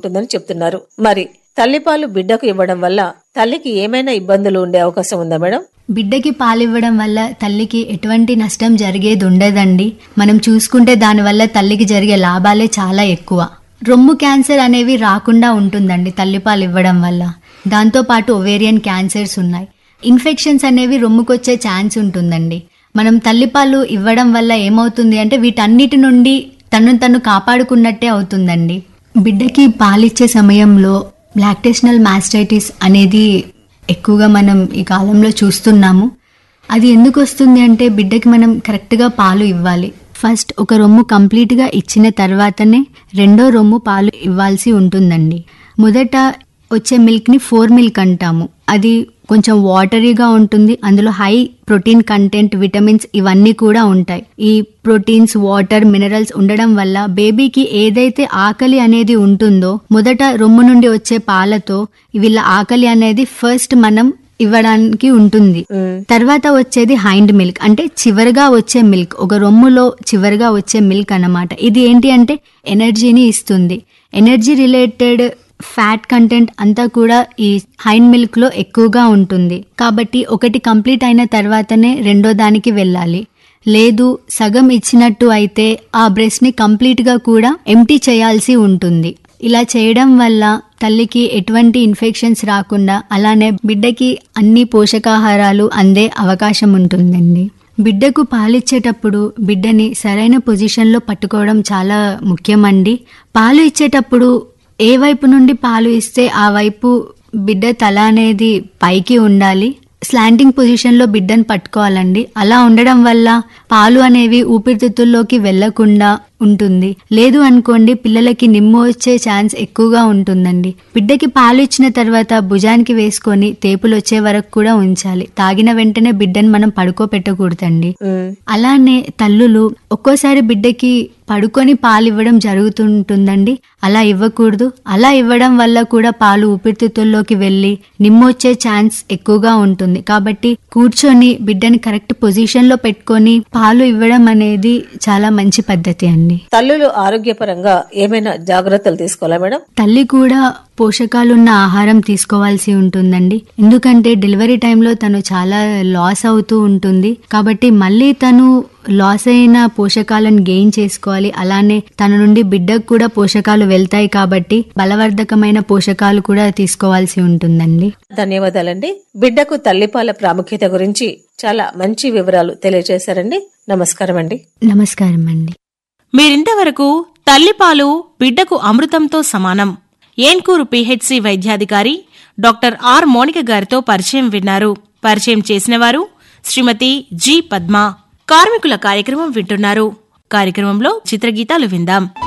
ఉంటుందని చెప్తున్నారు మరి తల్లిపాలు బిడ్డకు ఇవ్వడం వల్ల తల్లికి ఏమైనా ఇబ్బందులు ఉండే అవకాశం ఉందా మేడం బిడ్డకి పాలివ్వడం వల్ల తల్లికి ఎటువంటి నష్టం జరిగేది ఉండదండి మనం చూసుకుంటే దానివల్ల తల్లికి జరిగే లాభాలే చాలా ఎక్కువ రొమ్ము క్యాన్సర్ అనేవి రాకుండా ఉంటుందండి తల్లిపాలు ఇవ్వడం వల్ల దాంతోపాటు ఒవేరియన్ క్యాన్సర్స్ ఉన్నాయి ఇన్ఫెక్షన్స్ అనేవి రొమ్ముకొచ్చే ఛాన్స్ ఉంటుందండి మనం తల్లిపాలు ఇవ్వడం వల్ల ఏమవుతుంది అంటే వీటన్నిటి నుండి తను తను కాపాడుకున్నట్టే అవుతుందండి బిడ్డకి పాలిచ్చే సమయంలో లాక్టేషనల్ మాస్టైటిస్ అనేది ఎక్కువగా మనం ఈ కాలంలో చూస్తున్నాము అది ఎందుకు వస్తుంది అంటే బిడ్డకి మనం కరెక్ట్గా పాలు ఇవ్వాలి ఫస్ట్ ఒక రొమ్ము కంప్లీట్గా ఇచ్చిన తర్వాతనే రెండో రొమ్ము పాలు ఇవ్వాల్సి ఉంటుందండి మొదట వచ్చే మిల్క్ని ఫోర్ మిల్క్ అంటాము అది కొంచెం వాటరీగా ఉంటుంది అందులో హై ప్రోటీన్ కంటెంట్ విటమిన్స్ ఇవన్నీ కూడా ఉంటాయి ఈ ప్రోటీన్స్ వాటర్ మినరల్స్ ఉండడం వల్ల బేబీకి ఏదైతే ఆకలి అనేది ఉంటుందో మొదట రొమ్ము నుండి వచ్చే పాలతో వీళ్ళ ఆకలి అనేది ఫస్ట్ మనం ఇవ్వడానికి ఉంటుంది తర్వాత వచ్చేది హైండ్ మిల్క్ అంటే చివరిగా వచ్చే మిల్క్ ఒక రొమ్ములో చివరిగా వచ్చే మిల్క్ అన్నమాట ఇది ఏంటి అంటే ఎనర్జీని ఇస్తుంది ఎనర్జీ రిలేటెడ్ ఫ్యాట్ కంటెంట్ అంతా కూడా ఈ హైండ్ మిల్క్ లో ఎక్కువగా ఉంటుంది కాబట్టి ఒకటి కంప్లీట్ అయిన తర్వాతనే రెండో దానికి వెళ్ళాలి లేదు సగం ఇచ్చినట్టు అయితే ఆ బ్రెస్ట్ ని కంప్లీట్ గా కూడా ఎంటీ చేయాల్సి ఉంటుంది ఇలా చేయడం వల్ల తల్లికి ఎటువంటి ఇన్ఫెక్షన్స్ రాకుండా అలానే బిడ్డకి అన్ని పోషకాహారాలు అందే అవకాశం ఉంటుందండి బిడ్డకు పాలిచ్చేటప్పుడు బిడ్డని సరైన పొజిషన్లో పట్టుకోవడం చాలా ముఖ్యమండి పాలు ఇచ్చేటప్పుడు ఏ వైపు నుండి పాలు ఇస్తే ఆ వైపు బిడ్డ తల అనేది పైకి ఉండాలి స్లాంటింగ్ పొజిషన్ లో బిడ్డను పట్టుకోవాలండి అలా ఉండడం వల్ల పాలు అనేవి ఊపిరితిత్తుల్లోకి వెళ్లకుండా ఉంటుంది లేదు అనుకోండి పిల్లలకి నిమ్ము వచ్చే ఛాన్స్ ఎక్కువగా ఉంటుందండి బిడ్డకి పాలు ఇచ్చిన తర్వాత భుజానికి వేసుకొని తేపులు వచ్చే వరకు కూడా ఉంచాలి తాగిన వెంటనే బిడ్డను మనం పడుకోబెట్టకూడదండి అలానే తల్లులు ఒక్కోసారి బిడ్డకి పడుకొని పాలు ఇవ్వడం జరుగుతుంటుందండి అలా ఇవ్వకూడదు అలా ఇవ్వడం వల్ల కూడా పాలు ఊపిరితిత్తుల్లోకి వెళ్లి నిమ్మొచ్చే ఛాన్స్ ఎక్కువగా ఉంటుంది కాబట్టి కూర్చొని బిడ్డని కరెక్ట్ పొజిషన్ లో పెట్టుకొని పాలు ఇవ్వడం అనేది చాలా మంచి పద్ధతి అండి తల్లులు ఆరోగ్యపరంగా ఏమైనా జాగ్రత్తలు తీసుకోవాలా మేడం తల్లి కూడా పోషకాలున్న ఆహారం తీసుకోవాల్సి ఉంటుందండి ఎందుకంటే డెలివరీ టైంలో తను చాలా లాస్ అవుతూ ఉంటుంది కాబట్టి మళ్ళీ తను లాస్ అయిన పోషకాలను గెయిన్ చేసుకోవాలి అలానే తన నుండి బిడ్డకు కూడా పోషకాలు వెళ్తాయి కాబట్టి బలవర్ధకమైన పోషకాలు కూడా తీసుకోవాల్సి ఉంటుందండి ధన్యవాదాలండి బిడ్డకు తల్లిపాల ప్రాముఖ్యత గురించి చాలా మంచి వివరాలు తెలియజేశారండి నమస్కారం అండి నమస్కారం అండి మీరింతవరకు తల్లిపాలు బిడ్డకు అమృతంతో సమానం ఏన్కూరు పిహెచ్సి వైద్యాధికారి డాక్టర్ ఆర్ మోనిక గారితో పరిచయం విన్నారు పరిచయం చేసినవారు శ్రీమతి జి పద్మ కార్మికుల కార్యక్రమం వింటున్నారు కార్యక్రమంలో చిత్రగీతాలు విందాం